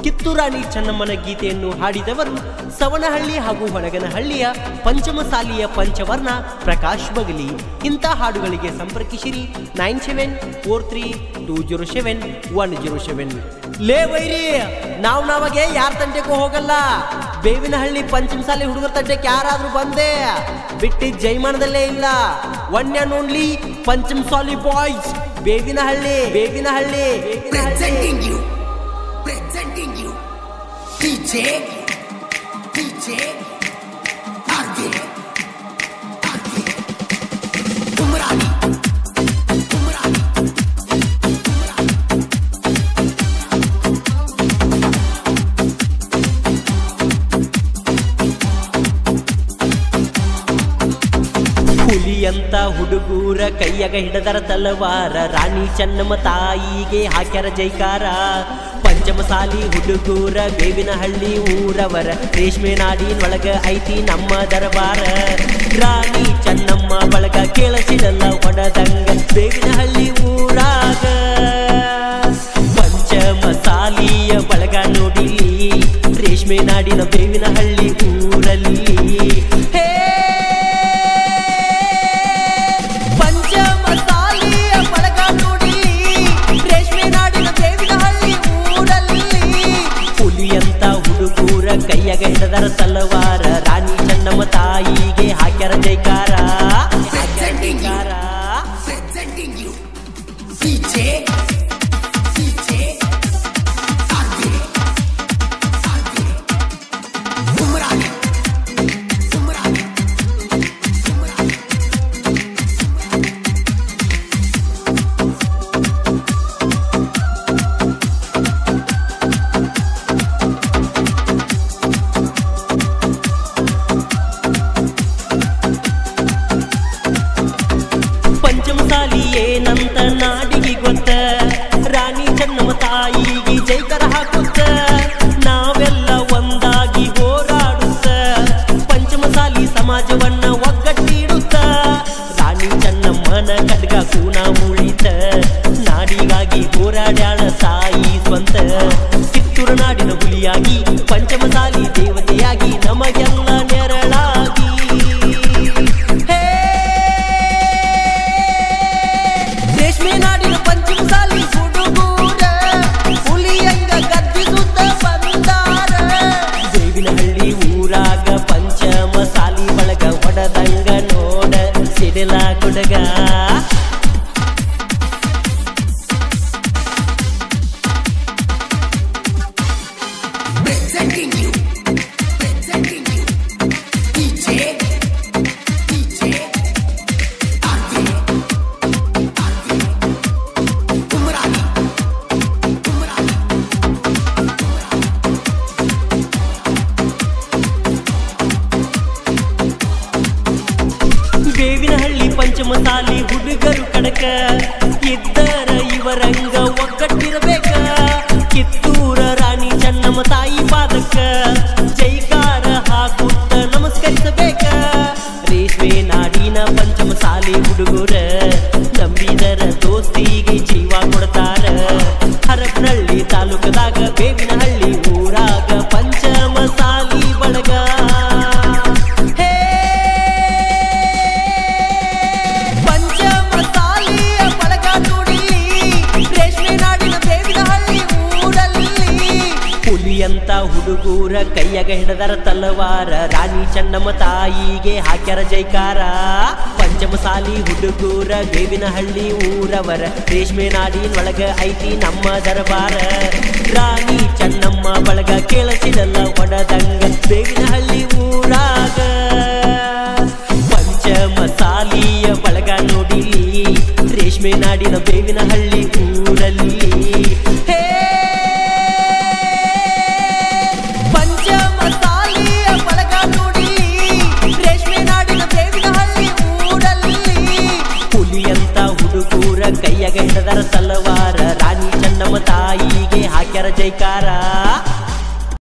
ಕಿತ್ತೂರಾಣಿ ಚೆನ್ನಮ್ಮನ ಗೀತೆಯನ್ನು ಹಾಡಿದವರು ಸವಣಹಳ್ಳಿ ಹಾಗೂ ಹೊಳಗನಹಳ್ಳಿಯ ಪಂಚಮಸಾಲಿಯ ಪಂಚವರ್ಣ ಪ್ರಕಾಶ್ ಬಗಲಿ ಇಂಥ ಹಾಡುಗಳಿಗೆ ಸಂಪರ್ಕಿಸಿರಿ nine seven four three two zero seven one zero seven ಲೇ ವೈರಿ ನಾವು ನಾವಾಗೆ ಯಾರ ತಂಟೆಗೂ ಹೋಗಲ್ಲ ಬೇವಿನಹಳ್ಳಿ ಪಂಚಮಸಾಲಿ ಹುಡುಗರ ತಂಟೆಗೆ ಯಾರಾದ್ರೂ ಬಂದೆ ಬಿಟ್ಟಿದ್ ಜೈಮಾನದಲ್ಲೇ ಇಲ್ಲ one and only Panchamasali boys Bevinahalli Bevinahalli Bevinahalli Presenting you, presenting you, DJ, DJ, RJ, RJ, Umrani, Umrani, ಹುಲಿ ಅಂತ ಹುಡುಗೂರ ಕೈಯಾಗ ಹಿಡದರ ತಲವಾರ ರಾಣಿ ಚೆನ್ನಮ್ಮ ತಾಯಿಗೆ ಹಾಕ್ಯಾರ ಜೈಕಾರ ಪಂಚಮಸಾಲಿ ಹುಡುಗೂರ ಬೇವಿನಹಳ್ಳಿ ಊರವರ ರೇಷ್ಮೆ ನಾಡಿನೊಳಗ ಐತಿ ನಮ್ಮ ದರಬಾರ ರಾಣಿ ಚೆನ್ನಮ್ಮ ಬಳಗ ಕೇಳಸಿಡಲ್ಲ ಒಡದಂಗ ಬೇವಿನಹಳ್ಳಿ ಊರಾಗ ಪಂಚಮಸಾಲಿಯ ಬಳಗ ನೋಡಿಲಿ ರೇಷ್ಮೆ ನಾಡಿನ ಬೇವಿನಹಳ್ಳಿ ಊರಲ್ಲಿ ಹೇ ಪಂಚಮಸಾಲಿಯ ಬಳಗ ನೋಡಿ ರೇಷ್ಮೆ ನಾಡಿನ ಬೇವಿನಹಳ್ಳಿ ಊರಲ್ಲಿ ಹುಲಿಯಂತ ಹುಡುಗೂರ ಕೈಯಾಗ ಹಿಡದರ ತಲವಾರ ರಾಣಿ ಚೆನ್ನಮ್ಮ ತಾಯಿಗೆ ಹಾಕ್ಯಾರ ಜೈಕಾರ Presenting you. ಜೈಕಾರ presenting you, DJ, DJ, RJ, RJ, Umrani, Umrani, Umrani. Panchamasali ಏನಂತ ನಾಡಿಗೆ ಗೊತ್ತ ರಾಣಿ ಚೆನ್ನಮ್ಮ ತಾಯಿಗೆ ಜೈಕರ ಹಾಕುತ್ತ ನಾವೆಲ್ಲ ಒಂದಾಗಿ ಹೋರಾಡುತ್ತ ಪಂಚಮಸಾಲಿ ಸಮಾಜವನ್ನ ಒಗ್ಗಟ್ಟಿಡುತ್ತ ರಾಣಿ ಚೆನ್ನಮ್ಮನ ಖಡ್ಗ ಕೂನ ಉಳಿತ ನಾಡಿಗಾಗಿ ಹೋರಾಡ್ಯಾಳ ತಾಯಿ ಸ್ವಂತ ಕಿತ್ತೂರು ನಾಡಿನ ಹುಲಿಯಾಗಿ ಪಂಚಮಸಾಲಿ ದೇವತೆಯಾಗಿ ನಮಗೆಲ್ಲ ನೆರಳಾಗಿ ಹೇ ರೇಷ್ಮೆ ನಾಡಿನ ಪಂಚಮಸಾಲಿ ಹುಡುಗೂರ ಹುಲಿಯಂಗ ಗದ್ದಿಸುತ್ತ ಬಂದಾರ ದೇವಿನಹಳ್ಳಿ ಊರಾಗ ಪಂಚಮಸಾಲಿ ಬಳಗ ಹೊಡದಂಗ ನೋಡ ಸಿಡಿಲ ಗುಡಗ Presenting you, presenting you, DJ, DJ, RJ, RJ, Umrani, Umrani. Bevinahalli Panchamasali ಹುಡುಗರು ಕಡಕ ಇದ್ದರ ಇವರಂಗ ಒಗ್ಗಟ್ಟಿರಬೇಕ ಕಿತ್ತೂರ ರಾಣಿ ಚೆನ್ನಮ್ಮ ತಾಯಿ ಪಾದಕ್ಕ ಜೈಕಾರ ಹಾಕುತ್ತ ನಮಸ್ಕರಿಸಬೇಕ ರೇಷ್ಮೆ ನಾಡಿನ ಪಂಚಮಸಾಲಿ ಹುಡುಗರ ನಂಬಿದರ ದೋಸ್ತಿಗೆ ಜೀವ ಕೊಡ್ತಾರ ಹರಪನಹಳ್ಳಿ ತಾಲೂಕದಾಗ ಬೇವಿನಹಳ್ಳಿ ಊರಾಗ ಪಂಚಮಸಾಲಿ ಬಳಗ ಹೇ ಪಂಚಮಸಾಲಿಯ ಬಳಗ ನೋಡಿ ರೇಷ್ಮೆ ನಾಡಿನ ಬೇವಿನಹಳ್ಳಿ ಊರಲ್ಲಿ ಹುಲಿಯಂತ ಹುಡುಗೂರ ಕೈಯಾಗ ಹಿಡದರ ತಲವಾರ ರಾಣಿ ಚೆನ್ನಮ್ಮ ತಾಯಿಗೆ ಹಾಕ್ಯಾರ ಜೈಕಾರ ಪಂಚಮಸಾಲಿ ಹುಡುಗೂರ ಬೇವಿನಹಳ್ಳಿ ಊರವರ ರೇಷ್ಮೆ ನಾಡಿನೊಳಗ ಐತಿ ನಮ್ಮ ದರಬಾರ ರಾಣಿ ಚೆನ್ನಮ್ಮ ಬಳಗ ಕೇಳಸಿದಲ್ಲ ಒಡದಂಗ ಬೇವಿನಹಳ್ಳಿ ಊರಾಗ ಪಂಚಮಸಾಲಿಯ ಬಳಗ ನೋಡಿಲಿ ರೇಷ್ಮೆ ನಾಡಿನ ಬೇವಿನಹಳ್ಳಿ ಊರಲ್ಲಿ ಹೇ ಪಂಚಮಸಾಲಿಯ ಬಳಗ ನೋಡಿ ರೇಷ್ಮೆ ನಾಡಿನ ಬೇವಿನಹಳ್ಳಿ ಊರಲ್ಲಿ ಹುಲಿಯಂತ ಹುಡುಗೂರ ಕೈಯಾಗ ಹಿಡದರ ತಲವಾರ ರಾಣಿ ಚೆನ್ನಮ್ಮ ತಾಯಿಗೆ ಹಾಕ್ಯಾರ ಜೈಕಾರ